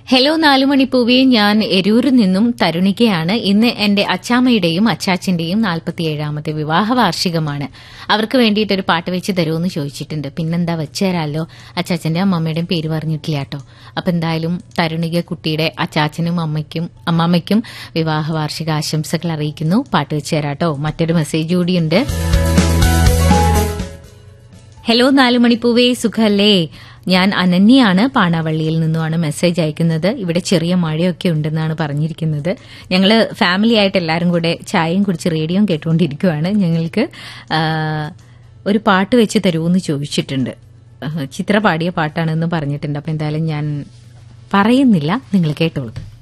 hello നാലുമണിപ്പൂവേ ഞാൻ എരൂരിൽ നിന്നും തരുണികയാണ് ഇന്ന് എന്റെ അച്ചാമ്മയുടെയും അച്ചാച്ചന്റെയും നാൽപ്പത്തിയേഴാമത്തെ വിവാഹ വാർഷികമാണ് അവർക്ക് വേണ്ടിയിട്ട് ഒരു പാട്ട് വെച്ച് തരുമെന്ന് ചോദിച്ചിട്ടുണ്ട് പിന്നെന്താ വെച്ചുതരാമല്ലോ അച്ചാച്ചന്റെ അമ്മമ്മയുടെയും പേര് പറഞ്ഞിട്ടില്ല കേട്ടോ അപ്പൊ എന്തായാലും തരുണിക കുട്ടിയുടെ അച്ചാച്ചനും അമ്മയ്ക്കും അമ്മാമ്മയ്ക്കും വിവാഹ വാർഷിക ആശംസകൾ അറിയിക്കുന്നു പാട്ട് വെച്ച് തരാട്ടോ മറ്റൊരു മെസ്സേജ് കൂടിയുണ്ട് ഹലോ നാലുമണിപ്പൂവേ സുഖല്ലേ ഞാൻ അനന്യയാണ് പാണാവള്ളിയിൽ നിന്നുമാണ് മെസ്സേജ് അയക്കുന്നത് ഇവിടെ ചെറിയ മഴയൊക്കെ ഉണ്ടെന്നാണ് പറഞ്ഞിരിക്കുന്നത് ഞങ്ങൾ ഫാമിലി ആയിട്ട് എല്ലാവരും കൂടെ ചായയും കുടിച്ച് റേഡിയോയും കേട്ടുകൊണ്ടിരിക്കുവാണ് ഞങ്ങൾക്ക് ആ, ഒരു പാട്ട് വെച്ച് തരുമെന്ന് ചോദിച്ചിട്ടുണ്ട് ആ, ചിത്ര പാടിയ പാട്ടാണെന്ന് പറഞ്ഞിട്ടുണ്ട് അപ്പം എന്തായാലും ഞാൻ പറയുന്നില്ല നിങ്ങൾ കേട്ടോളൂ